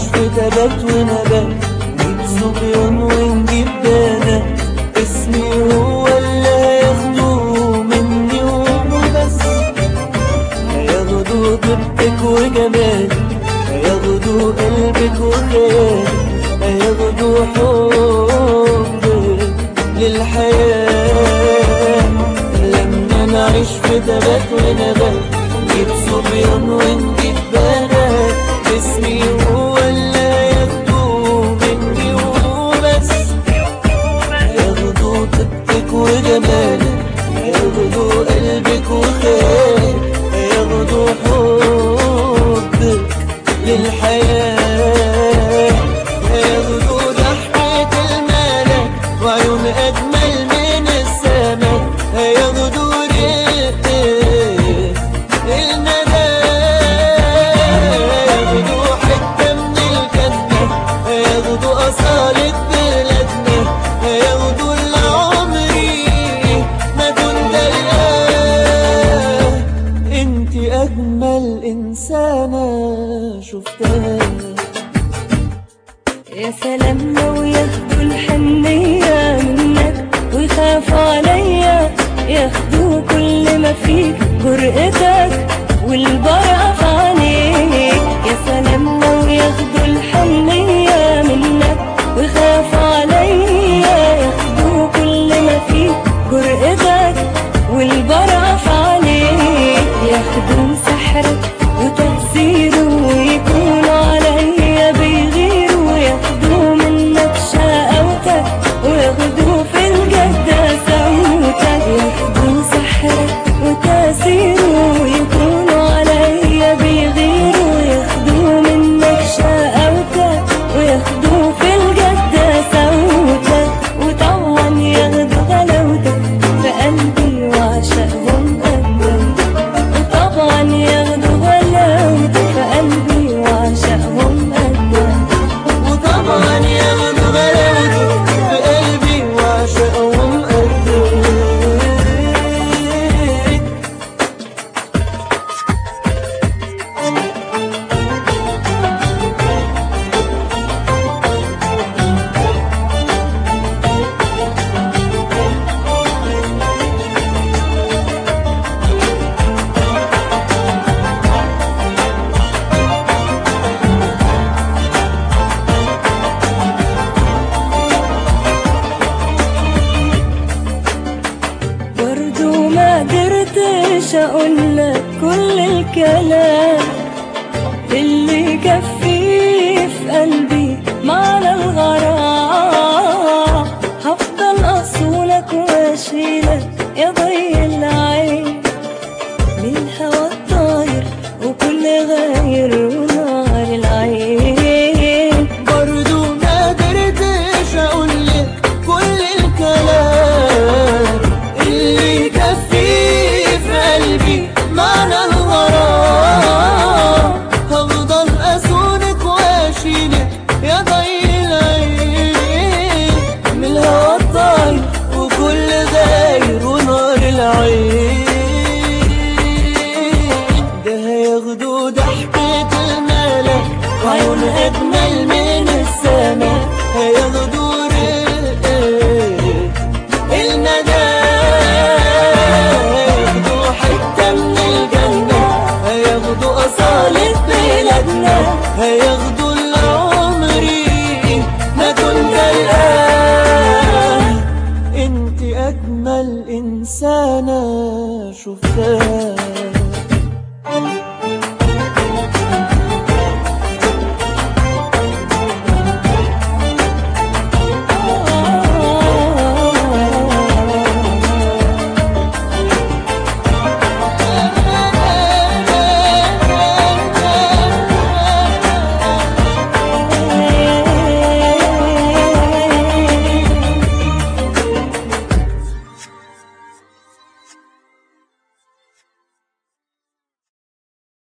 في تبات ونبات نجيب صبيان ونجيب بنات اسمي هو اللي هياخدوه مني وبس هياخدوا طيبتك وجمالك هياخدوا قلبك وخيالك هياخدوا حبك للحياة لما نعيش في تبات ونبات نجيب صبيان ونجيب بنات اسمي هو اللي هياخدوه مني وبس هياخدوا طيبتك وجمالك هياخدوا قلبك وخيالك هياخدوا حبك للحياة هياخدوا ضحكة الملك وعيون أجمل من السماء هياخدوا رقة الندى هياخدوا حتة من الجنة هياخدوا أصالة بلادنا هياخدوا اللي عمري ما كنت ألقاه انت أجمل إنسانة شفتها يا سلام لو ياخدوا الحنية منك ويخافوا عليا ياخدوا كل ما فيك جرأتك والبرع في عينيك يا سلام لو ياخدوا الحنية منك ويخافوا عليا ياخدوا كل ما فيك جرأتك والبرع في عينيك ياخدوا سحرك وتأثيره ويكونوا عليا بيغيروا ياخدوا منك شقاوتك وياخدوا في الجد سوتك ياخدوا سحرك وتأثيره ويكونوا عليا بيغيروا ياخدوا منك شقاوتك وياخدوا في الجد سوتك وطبعا ياخدوا غلاوتك في قلبي وعشقهم قدك وطبعا ياخدوا غلاوتك في قلبي وعشقهم قدك وطبعا ياخدوا غلاوتك في قلبي وعشقهم قدك برضو ما قدرتش اقولك كل الكلام اللي يكفي في قلبي معنى الغرام هفضل اصولك واشيلك يا ضي العين من الهوى الطاير وكل غير ونار العين برضو ما قدرتش اقولك كل الكلام اللي يكفي في قلبي معنى الغرام هفضل اسونك واشيلك يا ضي العين من الهوى الطاير وكل غير ونار العين ده هياخدوا ضحكة الملك وعيون أجمل من السماء هياخدوا رقة الندى هياخدوا حتة من الجنة هياخدوا أصالة بلادنا هياخدوا اللي عمري ما كنت ألقاه انت أجمل إنسانة شفتها